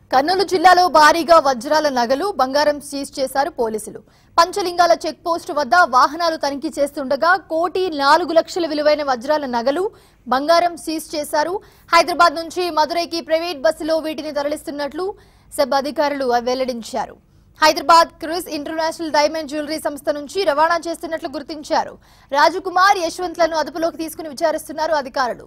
కర్నూలు జిల్లాలో భారీగా వజ్రాల నగలు బంగారం సీజ్ చేశారు పోలీసులు పంచలింగాల చెక్ పోస్ట్ వద్ద వాహనాలు తనిఖీ చేస్తుండగా కోటి నాలుగు లక్షల విలువైన వజ్రాల నగలు బంగారం సీజ్ చేశారు హైదరాబాద్ నుంచి మదురైకి ప్రైవేట్ బస్సులో వీటిని తరలిస్తున్నట్లు సెబ్ అధికారులు వెల్లడించారు హైదరాబాద్ క్రూజ్ ఇంటర్నేషనల్ డైమండ్ జ్యువెలరీ సంస్థ నుంచి రవాణా చేస్తున్నట్లు గుర్తించారు రాజకుమార్ యశ్వంత్లను అదుపులోకి తీసుకుని విచారిస్తున్నారు అధికారులు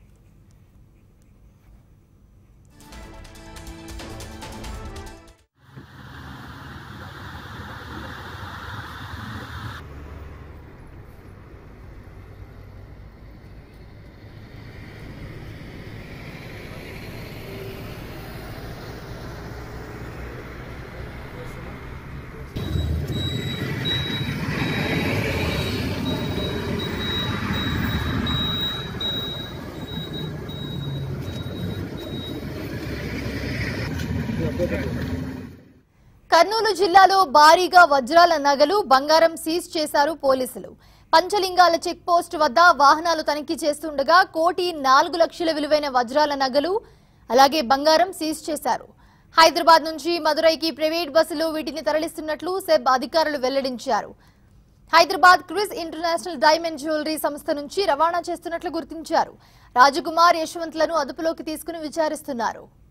కర్నూలు జిల్లాలో భారీగా వజ్రాల నగలు బంగారం సీజ్ చేశారు పోలీసులు పంచలింగాల చెక్ పోస్ట్ వద్ద వాహనాలు తనిఖీ చేస్తుండగా కోటి నాలుగు లక్షల విలువైన వజ్రాల నగలు అలాగే బంగారం సీజ్ చేశారు హైదరాబాద్ నుంచి మదురైకి ప్రైవేట్ బస్సులో వీటిని తరలిస్తున్నట్లు సెబ్ అధికారులు వెల్లడించారు హైదరాబాద్ క్రిస్ ఇంటర్నేషనల్ డైమండ్ జ్యువెలరీ సంస్థ నుంచి రవాణా చేస్తున్నట్లు గుర్తించారు రాజకుమార్ యశ్వంత్లను అదుపులోకి తీసుకుని విచారిస్తున్నారు